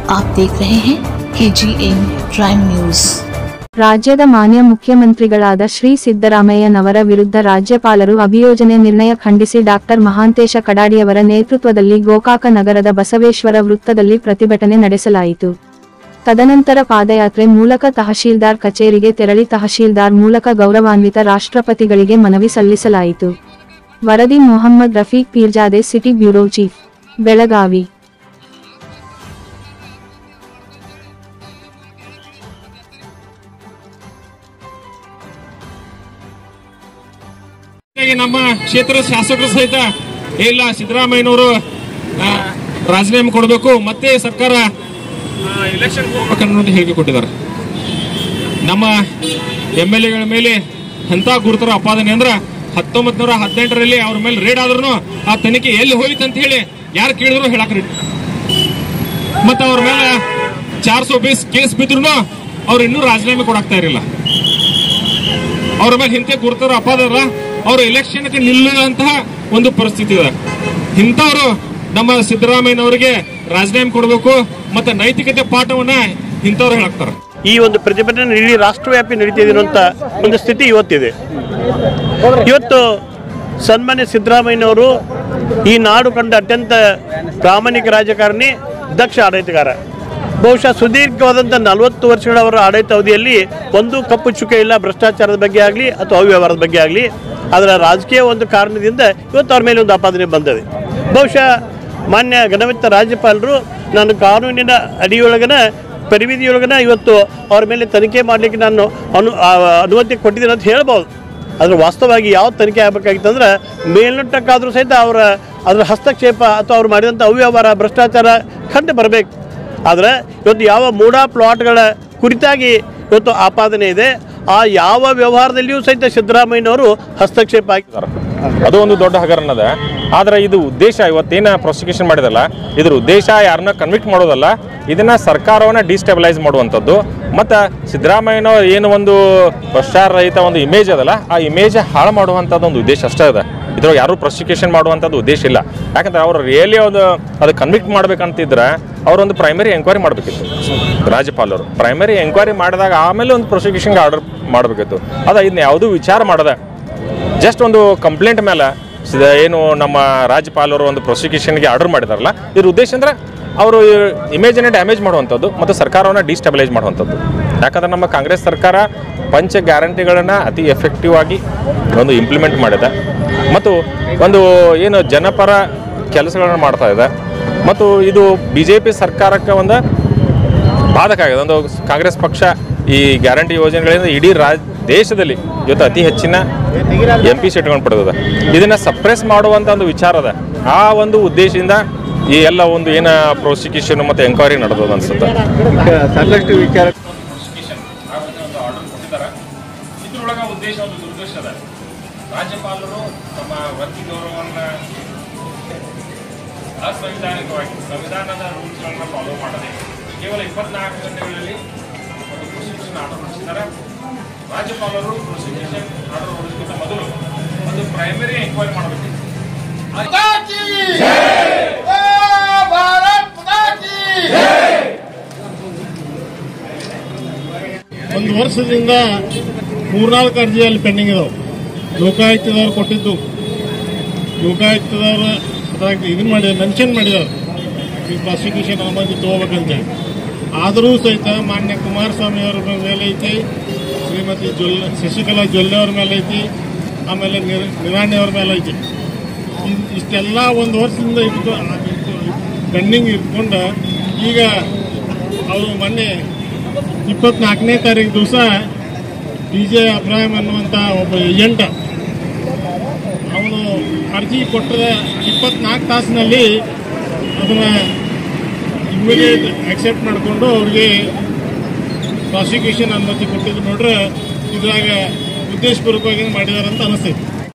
आप देख रहे हैं के जी एन प्राइम न्यूज ರಾಜ್ಯದ ಮಾನ್ಯ ಮುಖ್ಯಮಂತ್ರಿಗಳಾದ ಶ್ರೀ ಸಿದ್ದರಾಮಯ್ಯನವರ ವಿರುದ್ಧ ರಾಜ್ಯಪಾಲರು ಅಭಿಯೋಜನೆ ನಿರ್ಣಯ ಖಂಡಿಸಿ ಡಾಕ್ಟರ್ ಮಹಾಂತೇಶ ಕಡಾಡಿಯವರ ನೇತೃತ್ವದಲ್ಲಿ ಗೋಕಾಕ ನಗರದ ಬಸವೇಶ್ವರ ವೃತ್ತದಲ್ಲಿ ಪ್ರತಿಭಟನೆ ನಡೆಸಲಾಯಿತು ತದನಂತರ ಪಾದಯಾತ್ರೆ ಮೂಲಕ ತಹಶೀಲ್ದಾರ್ ಕಚೇರಿಗೆ ತೆರಳಿ ತಹಶೀಲ್ದಾರ್ ಮೂಲಕ ಗೌರವಾನ್ವಿತ ರಾಷ್ಟ್ರಪತಿಗಳಿಗೆ ಮನವಿ ಸಲ್ಲಿಸಲಾಯಿತು ವರದಿ Mohammed Rafiq Peerzade city bureau chief Belagavi ಹೀಗಾಗಿ ನಮ್ಮ ಕ್ಷೇತ್ರದ ಶಾಸಕರು ಸಹಿತ "ಏ ಇಲ್ಲ ಸಿದ್ದರಾಮಯ್ಯನವರು ಆ, ರಾಜೀನಾಮೆ ಕೊಡಬೇಕು ಮತ್ತೆ ಸರ್ಕಾರ ಎಲೆಕ್ಷನ್ ಹೋಗ್ಬೇಕನ್ನೋದು ಹೇಳಿಕೆ ಕೊಟ್ಟಿದ್ದಾರೆ ನಮ್ಮ ಎಮ್ ಎಲ್ ಎಗಳ ಮೇಲೆ ಎಂತ ಗುರುತರ ಅಪಾದನೆ ಅಂದ್ರ ಹತ್ತೊಂಬತ್ ನೂರ ಹದಿನೆಂಟರಲ್ಲಿ ಅವ್ರ ಮೇಲೆ ರೇಡ್ ಆದ್ರೂ ಆ ತನಿಖೆ ಎಲ್ಲಿ ಹೋಯ್ತು ಅಂತ ಹೇಳಿ ಯಾರು ಕೇಳಿದ್ರು ಹೇಳಕ್ ready. ಮತ್ತೆ ಅವ್ರ ಮೇಲೆ ಚಾರ್ ಸೋ ಬೇಸ್ ಕೇಸ್ ಬಿದ್ರು ಅವ್ರು ಇನ್ನೂ ರಾಜೀನಾಮೆ ಕೊಡಾಕ್ತಾ ಇರಲಿಲ್ಲ ಅವ್ರ ಮೇಲೆ ಹಿಂತೆ ಗುರುತರ ಅಪಾದರ ಅವರು ಎಲೆಕ್ಷನ್ಗೆ ನಿಲ್ಲುವಂತಹ ಒಂದು ಪರಿಸ್ಥಿತಿ ಇದೆ ಇಂಥವ್ರು ನಮ್ಮ ಸಿದ್ದರಾಮಯ್ಯನವರಿಗೆ ರಾಜೀನಾಮೆ ಕೊಡಬೇಕು ಮತ್ತೆ ನೈತಿಕತೆ ಪಾಠವನ್ನ ಇಂಥವ್ರು ಹೇಳಾಕ್ತಾರೆ ಈ ಒಂದು ಪ್ರತಿಭಟನೆ ಇಡೀ ರಾಷ್ಟ್ರವ್ಯಾಪಿ ನಡೀತಿದೆ ಅನ್ನುವಂಥ ಒಂದು ಸ್ಥಿತಿ ಇವತ್ತಿದೆ ಇವತ್ತು ಸನ್ಮಾನ್ಯ ಸಿದ್ದರಾಮಯ್ಯನವರು ಈ ನಾಡು ಕಂಡ ಅತ್ಯಂತ ಪ್ರಾಮಾಣಿಕ ರಾಜಕಾರಣಿ ದಕ್ಷ ಆಡಳಿತಗಾರ ಬಹುಶಃ ಸುದೀರ್ಘವಾದಂಥ ನಲವತ್ತು ವರ್ಷಗಳ ಅವರ ಆಡಳಿತ ಅವಧಿಯಲ್ಲಿ ಒಂದು ಕಪ್ಪು ಚುಕ್ಕೆ ಇಲ್ಲ ಭ್ರಷ್ಟಾಚಾರದ ಬಗ್ಗೆ ಆಗಲಿ ಅಥವಾ ಅವ್ಯವಹಾರದ ಬಗ್ಗೆ ಆಗಲಿ ಅದರ ರಾಜಕೀಯ ಒಂದು ಕಾರಣದಿಂದ ಇವತ್ತು ಅವ್ರ ಮೇಲೆ ಒಂದು ಆಪಾದನೆ ಬಂದಿದೆ ಬಹುಶಃ ಮಾನ್ಯ ಗಣವಿತ್ತ ರಾಜ್ಯಪಾಲರು ನಾನು ಕಾನೂನಿನ ಅಡಿಯೊಳಗನ ಪರಿವಿಧಿಯೊಳಗನ ಇವತ್ತು ಅವ್ರ ಮೇಲೆ ತನಿಖೆ ಮಾಡಲಿಕ್ಕೆ ನಾನು ಅನು ಆ, ಅನುಮತಿ ಕೊಟ್ಟಿದ್ದೀನಿ ಅಂತ ಹೇಳ್ಬೋದು ಆದರೆ ವಾಸ್ತವವಾಗಿ ಯಾವ ತನಿಖೆ ಆಗಬೇಕಾಗಿತ್ತಂದ್ರೆ ಮೇಲ್ನೋಟಕ್ಕಾದರೂ ಸಹಿತ ಅವರ ಅದರ ಹಸ್ತಕ್ಷೇಪ ಅಥವಾ ಅವ್ರು ಮಾಡಿದಂಥ ಅವ್ಯವಹಾರ ಭ್ರಷ್ಟಾಚಾರ ಕಂಡು ಬರಬೇಕು ಆದರೆ ಇವತ್ತು ಯಾವ ಮೂಢ ಪ್ಲಾಟ್ಗಳ ಕುರಿತಾಗಿ ಇವತ್ತು ಆಪಾದನೆ ಇದೆ ಆ ಯಾವ ವ್ಯವಹಾರದಲ್ಲಿಯೂ ಸಹಿತ ಸಿದ್ದರಾಮಯ್ಯನವರು ಹಸ್ತಕ್ಷೇಪ ಆಗಿ ಅದು ಒಂದು ದೊಡ್ಡ ಹಗರಣ ಅದ ಆದ್ರೆ ಇದು ಉದ್ದೇಶ ಇವತ್ತೇನ ಪ್ರಾಸಿಕ್ಯೂಷನ್ ಮಾಡಿದಲ್ಲ ಇದ್ರ ಉದ್ದೇಶ ಯಾರನ್ನ ಕನ್ವಿಕ್ಟ್ ಮಾಡೋದಲ್ಲ ಇದನ್ನ ಸರ್ಕಾರವನ್ನ ಡಿಸ್ಟೆಬಲೈಸ್ ಮಾಡುವಂಥದ್ದು ಮತ್ತು ಸಿದ್ದರಾಮಯ್ಯನೋ ಏನು ಒಂದು ಭ್ರಷ್ಟಾಚಾರ ರಹಿತ ಒಂದು ಇಮೇಜ್ ಅದಲ್ಲ ಆ ಇಮೇಜ್ ಹಾಳು ಮಾಡುವಂಥದ್ದು ಒಂದು ಉದ್ದೇಶ ಅಷ್ಟೇ ಇದೆ ಇದ್ರೊಳಗೆ ಯಾರು ಪ್ರಾಸಿಕ್ಯೂಷನ್ ಮಾಡುವಂಥದ್ದು ಉದ್ದೇಶ ಇಲ್ಲ ಯಾಕಂದ್ರೆ ಅವ್ರು ರಿಯಲಿ ಒಂದು ಅದು ಕನ್ವಿಕ್ಟ್ ಮಾಡ್ಬೇಕಂತಿದ್ರೆ ಅವರೊಂದು ಪ್ರೈಮರಿ ಎಂಕ್ವೈರಿ ಮಾಡಬೇಕಿತ್ತು ರಾಜ್ಯಪಾಲರು ಪ್ರೈಮರಿ ಎಂಕ್ವೈರಿ ಮಾಡಿದಾಗ ಆಮೇಲೆ ಒಂದು ಪ್ರಾಸಿಕ್ಯೂಷನ್ಗೆ ಆರ್ಡರ್ ಮಾಡಬೇಕಿತ್ತು ಅದ ಇದನ್ನ ಯಾವುದೂ ವಿಚಾರ ಮಾಡದೆ ಜಸ್ಟ್ ಒಂದು ಕಂಪ್ಲೇಂಟ್ ಮೇಲೆ ಸಿದ- ಏನು ನಮ್ಮ ರಾಜ್ಯಪಾಲರು ಒಂದು ಪ್ರೊಸಿಕ್ಯೂಷನ್ಗೆ ಆರ್ಡರ್ ಮಾಡಿದಾರಲ್ಲ ಇದ್ರ ಉದ್ದೇಶ ಅಂದ್ರೆ ಅವರು ಇಮೇಜನ್ನು ಡ್ಯಾಮೇಜ್ ಮಾಡುವಂಥದ್ದು ಮತ್ತು ಸರ್ಕಾರವನ್ನು ಡಿಸ್ಟೆಬಲೈಸ್ ಮಾಡುವಂಥದ್ದು ಯಾಕಂದ್ರೆ ನಮ್ಮ ಕಾಂಗ್ರೆಸ್ ಸರ್ಕಾರ ಪಂಚ ಗ್ಯಾರಂಟಿಗಳನ್ನು ಅತಿ ಎಫೆಕ್ಟಿವ್ ಆಗಿ ಒಂದು ಇಂಪ್ಲಿಮೆಂಟ್ ಮಾಡಿದೆ ಮತ್ತು ಒಂದು ಏನು ಜನಪರ ಕೆಲಸಗಳನ್ನು ಮಾಡ್ತಾ ಇದೆ ಮತ್ತು ಇದು ಬಿ ಜೆ ಪಿ ಸರ್ಕಾರಕ್ಕೆ ಒಂದು ಬಾಧಕ ಆಗಿದೆ ಒಂದು ಕಾಂಗ್ರೆಸ್ ಪಕ್ಷ ಈ ಗ್ಯಾರಂಟಿ ಯೋಜನೆಗಳಿಂದ ಇಡೀ ರಾಜ್ ದೇಶದಲ್ಲಿ ಇವತ್ತು ಅತಿ ಹೆಚ್ಚಿನ ಎಂ ಪಿ ಸೀಟ್ಗಳನ್ನು ಪಡೆದಿದೆ ಇದನ್ನ ಸಪ್ರೆಸ್ ಮಾಡುವಂತ ಒಂದು ವಿಚಾರ ಅದ ಆ ಒಂದು ಉದ್ದೇಶದಿಂದ ಈ ಎಲ್ಲ ಒಂದು ಏನ ಪ್ರಾಸಿಕ್ಯೂಷನ್ ಮತ್ತು ಎಂಕ್ವೈರಿ ನಡೆದದ ಅನ್ಸುತ್ತೆ ಸಾಕಷ್ಟು ವಿಚಾರ ಇದ್ರೊಳಗ ಉದ್ದೇಶ ಒಂದು ದುರ್ದೇಶ ಅದ ರಾಜ್ಯಪಾಲರು ತಮ್ಮ ವೃತ್ತಿ ಗೌರವವನ್ನು ಅಸಂವಿಧಾನಿಕವಾಗಿ ಸಂವಿಧಾನದ ರೂಲ್ಸ್ಗಳನ್ನ ಫಾಲೋ ಮಾಡದೆ ಕೇವಲ ಇಪ್ಪತ್ನಾಲ್ಕು ಗಂಟೆಗಳಲ್ಲಿ ಒಂದು ಪ್ರೊಸಿಕ್ಯೂಷನ್ ಆರ್ಡರ್ ಹೊರಡಿಸಿದ್ದಾರೆ ರಾಜ್ಯಪಾಲರು ಪ್ರೊಸಿಕ್ಯೂಷನ್ ಆರ್ಡರ್ ಹೊರಡಿಸೋಕ್ಕಿಂತ ಮೊದಲು ಒಂದು ಪ್ರೈಮರಿ ಎಂಕ್ವೈರಿ ಮಾಡಬೇಕು ಒಂದು ವರ್ಷದಿಂದ ಮೂರ್ನಾಲ್ಕು ಅರ್ಜಿಯಲ್ಲಿ ಪೆಂಡಿಂಗ್ ಇದಾವೆ ಲೋಕಾಯುಕ್ತದವ್ರು ಕೊಟ್ಟಿದ್ದು ಲೋಕಾಯುಕ್ತದವ್ರು ಅದ್ರಾಗ ಇದನ್ನ ಮಾಡಿ ಮೆನ್ಷನ್ ಮಾಡಿದಾರೆ ಈ ಪ್ರಾಸಿಕ್ಯೂಷನ್ ಅನುಮತಿ ತಗೋಬೇಕಂತೇಳಿ ಆದರೂ ಸಹಿತ ಮಾನ್ಯ ಕುಮಾರಸ್ವಾಮಿ ಅವ್ರ ಮೇಲೆ ಐತಿ ಶ್ರೀಮತಿ ಜೊಲ್ ಶಶಿಕಲಾ ಜೊಲ್ಲೆ ಅವ್ರ ಮೇಲೆ ಐತಿ ಆಮೇಲೆ ನಿರ್ ನಿರಾಣಿ ಅವ್ರ ಮೇಲೆ ಐತಿ ಇದ್- ಇಷ್ಟೆಲ್ಲ ಒಂದು ವರ್ಷದಿಂದ ಇಟ್ಕೊ ಪೆಂಡಿಂಗ್ ಇಟ್ಕೊಂಡು ಈಗ ಅವರು ಮೊನ್ನೆ ಇಪ್ಪತ್ನಾಲ್ಕನೇ ತಾರೀಕು ದಿವಸ ಡಿ ಜೆ ಅಬ್ರಾಹಿಂ ಅನ್ನುವಂಥ ಒಬ್ಬ ಏಜೆಂಟ್ ಅವನು ಅರ್ಜಿ ಕೊಟ್ಟರೆ ಇಪ್ಪತ್ನಾಲ್ಕು ತಾಸಿನಲ್ಲಿ ಅದನ್ನು ಇಮಿಡಿಯೇಟ್ ಅಕ್ಸೆಪ್ಟ್ ಮಾಡಿಕೊಂಡು ಅವ್ರಿಗೆ ಪ್ರಾಸಿಕ್ಯೂಷನ್ ಅನುಮತಿ ಕೊಟ್ಟಿದ್ದು ನೋಡ್ರೆ ಇದ್ರಾಗ ಉದ್ದೇಶಪೂರ್ವಕವಾಗಿ ಮಾಡಿದಾರೆ ಅಂತ ಅನಿಸ್ತೈತಿ